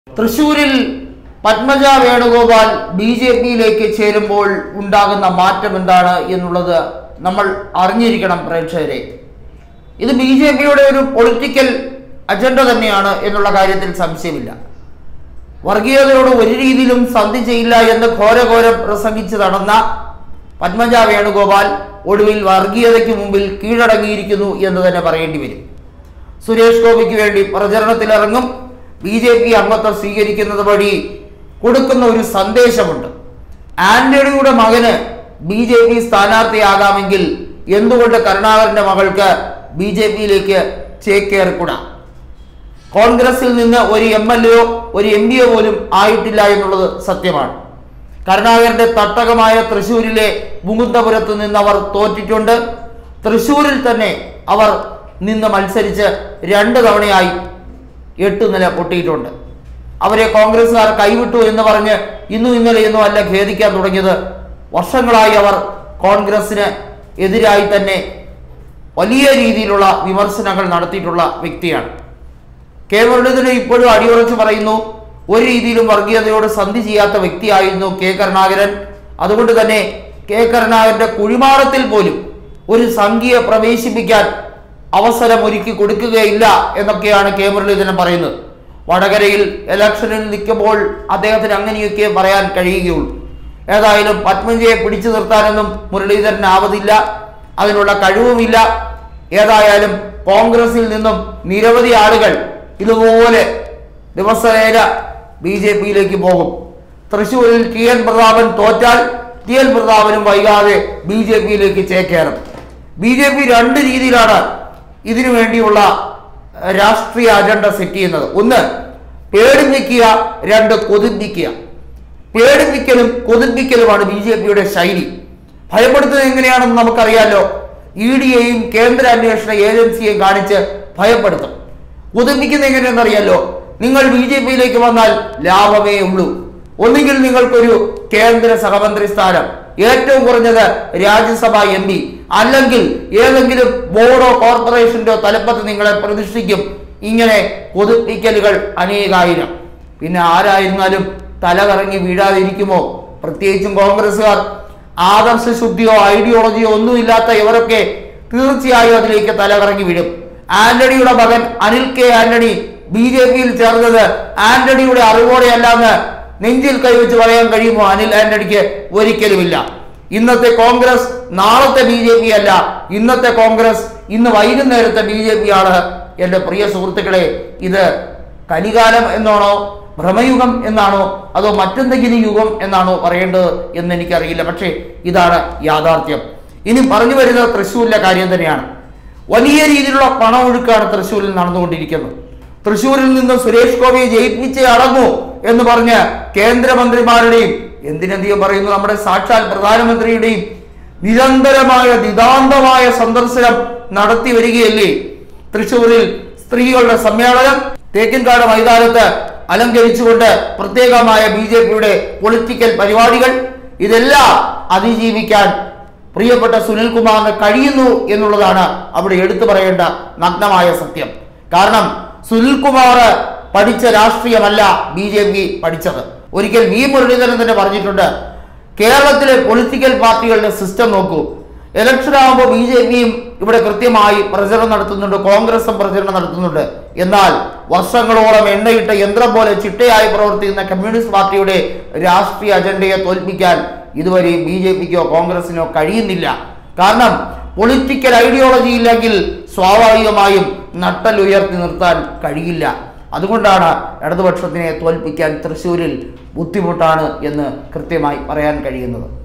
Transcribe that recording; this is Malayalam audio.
തൃശൂരിൽ പത്മജ വേണുഗോപാൽ ബി ജെ പിയിലേക്ക് ചേരുമ്പോൾ ഉണ്ടാകുന്ന മാറ്റം എന്താണ് എന്നുള്ളത് നമ്മൾ അറിഞ്ഞിരിക്കണം പ്രേക്ഷകരെ ഇത് ബി ജെ പിയുടെ ഒരു പൊളിറ്റിക്കൽ അജണ്ട തന്നെയാണ് എന്നുള്ള കാര്യത്തിൽ സംശയമില്ല വർഗീയതയോട് ഒരു രീതിയിലും സന്ധി ചെയ്യില്ല എന്ന് ഘോരഘോരം പ്രസംഗിച്ച് നടന്ന പത്മജ വേണുഗോപാൽ ഒടുവിൽ വർഗീയതയ്ക്ക് മുമ്പിൽ കീഴടങ്ങിയിരിക്കുന്നു എന്ന് തന്നെ പറയേണ്ടി വരും സുരേഷ് ഗോപിക്ക് വേണ്ടി പ്രചരണത്തിലിറങ്ങും ബി ജെ പി അംഗത്വം സ്വീകരിക്കുന്നത് വഴി കൊടുക്കുന്ന ഒരു സന്ദേശമുണ്ട് ആന്റണിയുടെ മകന് ബി ജെ പി സ്ഥാനാർത്ഥിയാകാമെങ്കിൽ എന്തുകൊണ്ട് കരുണാകരന്റെ മകൾക്ക് ബി ജെ പിയിലേക്ക് ചേക്കേറിക്കൂടാ കോൺഗ്രസിൽ നിന്ന് ഒരു എം എൽ എയോ ഒരു എം പിയോ പോലും ആയിട്ടില്ല എന്നുള്ളത് സത്യമാണ് കരുണാകരന്റെ തട്ടകമായ തൃശ്ശൂരിലെ മുകുന്ദപുരത്ത് നിന്ന് അവർ തോറ്റിട്ടുണ്ട് തൃശ്ശൂരിൽ തന്നെ അവർ നിന്ന് മത്സരിച്ച് രണ്ട് തവണയായി എട്ട് നില പൊട്ടിയിട്ടുണ്ട് അവരെ കോൺഗ്രസ്സുകാർ കൈവിട്ടു എന്ന് പറഞ്ഞ് ഇന്നും ഇന്നലെയൊന്നും അല്ല ഖേദിക്കാൻ തുടങ്ങിയത് വർഷങ്ങളായി അവർ കോൺഗ്രസിന് എതിരായി തന്നെ വലിയ രീതിയിലുള്ള വിമർശനങ്ങൾ നടത്തിയിട്ടുള്ള വ്യക്തിയാണ് കെ മുരളീധരൻ ഇപ്പോഴും അടിയുറച്ച് പറയുന്നു ഒരു രീതിയിലും വർഗീയതയോട് സന്ധി ചെയ്യാത്ത വ്യക്തിയായിരുന്നു കെ കരുണാകരൻ അതുകൊണ്ട് തന്നെ കെ കരുണാകരന്റെ കുഴിമാടത്തിൽ പോലും ഒരു സംഖ്യയെ പ്രവേശിപ്പിക്കാൻ അവസരം ഒരുക്കി കൊടുക്കുകയില്ല എന്നൊക്കെയാണ് കെ മുരളീധരൻ പറയുന്നത് വടകരയിൽ ഇലക്ഷനിൽ നിൽക്കുമ്പോൾ അദ്ദേഹത്തിന് അങ്ങനെയൊക്കെ പറയാൻ കഴിയുകയുള്ളൂ ഏതായാലും പത്മജയെ പിടിച്ചു നിർത്താനൊന്നും മുരളീധരൻ ആവതില്ല അതിനുള്ള കഴിവുമില്ല ഏതായാലും കോൺഗ്രസിൽ നിന്നും നിരവധി ആളുകൾ ഇതുപോലെ ദിവസേന ബി ജെ പിയിലേക്ക് പോകും തൃശ്ശൂരിൽ ടി എൻ പ്രതാപൻ തോറ്റാൽ ടി എൻ പ്രതാപനും വൈകാതെ ബി ജെ പിയിലേക്ക് ചേക്കേറും ബി ജെ പി രണ്ട് രീതിയിലാണ് ഇതിനു വേണ്ടിയുള്ള ഏഹ്, രാഷ്ട്രീയ അജണ്ട സെറ്റ് ചെയ്യുന്നത് ഒന്ന് പേടിപ്പിക്കുക രണ്ട് കൊതിപ്പിക്കുക പേടിപ്പിക്കലും കൊതിപ്പിക്കലുമാണ് ബി ജെ പിയുടെ ശൈലി ഭയപ്പെടുത്തുന്നത് എങ്ങനെയാണെന്ന് നമുക്കറിയാലോ ഇ ഡിയെയും കേന്ദ്ര അന്വേഷണ ഏജൻസിയെയും കാണിച്ച് ഭയപ്പെടുത്തും കൊതിപ്പിക്കുന്ന എങ്ങനെയാണെന്നറിയാലോ നിങ്ങൾ ബി ജെ പിയിലേക്ക് വന്നാൽ ലാഭമേ ഉള്ളൂ ഒന്നുകിൽ നിങ്ങൾക്കൊരു കേന്ദ്ര സഹമന്ത്രി സ്ഥാനം ഏറ്റവും കുറഞ്ഞത് രാജ്യസഭ എം പി അല്ലെങ്കിൽ ഏതെങ്കിലും ബോർഡോ കോർപ്പറേഷന്റെയോ തലപ്പത്ത് നിങ്ങളെ പ്രതിഷ്ഠിക്കും ഇങ്ങനെ കൊതിപ്പിക്കലുകൾ അനേകായിരം പിന്നെ ആരായിരുന്നാലും തല കറങ്ങി വീഴാതിരിക്കുമോ പ്രത്യേകിച്ചും കോൺഗ്രസ്സുകാർ ആദർശ ശുദ്ധിയോ ഐഡിയോളജിയോ ഒന്നുമില്ലാത്ത ഇവരൊക്കെ തീർച്ചയായും അതിലേക്ക് തല കറങ്ങി വീഴും ആന്റണിയുടെ മകൻ Anil K Antony B J പിയിൽ ചേർന്നത് ആന്റണിയുടെ അറിവോടെയല്ലാന്ന് നെഞ്ചിൽ കൈവച്ച് പറയാൻ കഴിയുമോ അനിൽ ആന്റണിക്ക് ഒരിക്കലുമില്ല ഇന്നത്തെ കോൺഗ്രസ് നാളത്തെ ബി ജെ പി അല്ല ഇന്നത്തെ കോൺഗ്രസ് ഇന്ന് വൈകുന്നേരത്തെ ബി ജെ പി ആണ് എൻ്റെ പ്രിയ സുഹൃത്തുക്കളെ ഇത് കലികാലം എന്നാണോ ഭ്രമയുഗം എന്നാണോ അതോ മറ്റെന്തെങ്കിലും യുഗം എന്നാണോ പറയേണ്ടത് എന്ന് എനിക്കറിയില്ല പക്ഷേ ഇതാണ് യാഥാർത്ഥ്യം ഇനി പറഞ്ഞു വരുന്നത് തൃശ്ശൂരിലെ കാര്യം തന്നെയാണ് വലിയ രീതിയിലുള്ള പണമൊഴുക്കാണ് തൃശ്ശൂരിൽ നടന്നുകൊണ്ടിരിക്കുന്നത് തൃശ്ശൂരിൽ നിന്ന് സുരേഷ് ഗോപിയെ ജയിപ്പിച്ചേ അടങ്ങൂ എന്ന് പറഞ്ഞ് കേന്ദ്രമന്ത്രിമാരുടെയും എന്തിനധികം പറയുന്നു നമ്മുടെ സാക്ഷാൽ പ്രധാനമന്ത്രിയുടെയും നിരന്തരമായ നിതാന്തമായ സന്ദർശനം നടത്തി വരികയല്ലേ തൃശ്ശൂരിൽ സ്ത്രീകളുടെ സമ്മേളനം തേക്കിൻകാട് മൈതാനത്ത് അലങ്കരിച്ചുകൊണ്ട് പ്രത്യേകമായ ബി ജെ പിയുടെ പൊളിറ്റിക്കൽ പരിപാടികൾ ഇതെല്ലാം അതിജീവിക്കാൻ പ്രിയപ്പെട്ട സുനിൽകുമാറിന് കഴിയുന്നു എന്നുള്ളതാണ് അവിടെ എടുത്തു പറയേണ്ട നഗ്നമായ സത്യം കാരണം സുനിൽകുമാർ പഠിച്ച രാഷ്ട്രീയമല്ല ബി ജെ പി പഠിച്ചത് ഒരിക്കൽ വി മുരളീധരൻ തന്നെ പറഞ്ഞിട്ടുണ്ട് കേരളത്തിലെ പൊളിറ്റിക്കൽ പാർട്ടികളുടെ സിസ്റ്റം നോക്കൂ ഇലക്ഷൻ ആകുമ്പോൾ ബി ജെ പിയും ഇവിടെ കൃത്യമായി പ്രചരണം നടത്തുന്നുണ്ട് കോൺഗ്രസും പ്രചരണം നടത്തുന്നുണ്ട് എന്നാൽ വർഷങ്ങളോളം എണ്ണയിട്ട യന്ത്രം പോലെ ചിട്ടയായി പ്രവർത്തിക്കുന്ന കമ്മ്യൂണിസ്റ്റ് പാർട്ടിയുടെ രാഷ്ട്രീയ അജണ്ടയെ തോൽപ്പിക്കാൻ ഇതുവരെ ബി ജെ പിക്കോ കോൺഗ്രസിനോ കഴിയുന്നില്ല കാരണം പൊളിറ്റിക്കൽ ഐഡിയോളജി ഇല്ലെങ്കിൽ സ്വാഭാവികമായും നട്ടൽ ഉയർത്തി നിർത്താൻ കഴിയില്ല അതുകൊണ്ടാണ് ഇടതുപക്ഷത്തിനെ തോൽപ്പിക്കാൻ തൃശ്ശൂരിൽ ബുദ്ധിമുട്ടാണ് എന്ന് കൃത്യമായി പറയാൻ കഴിയുന്നത്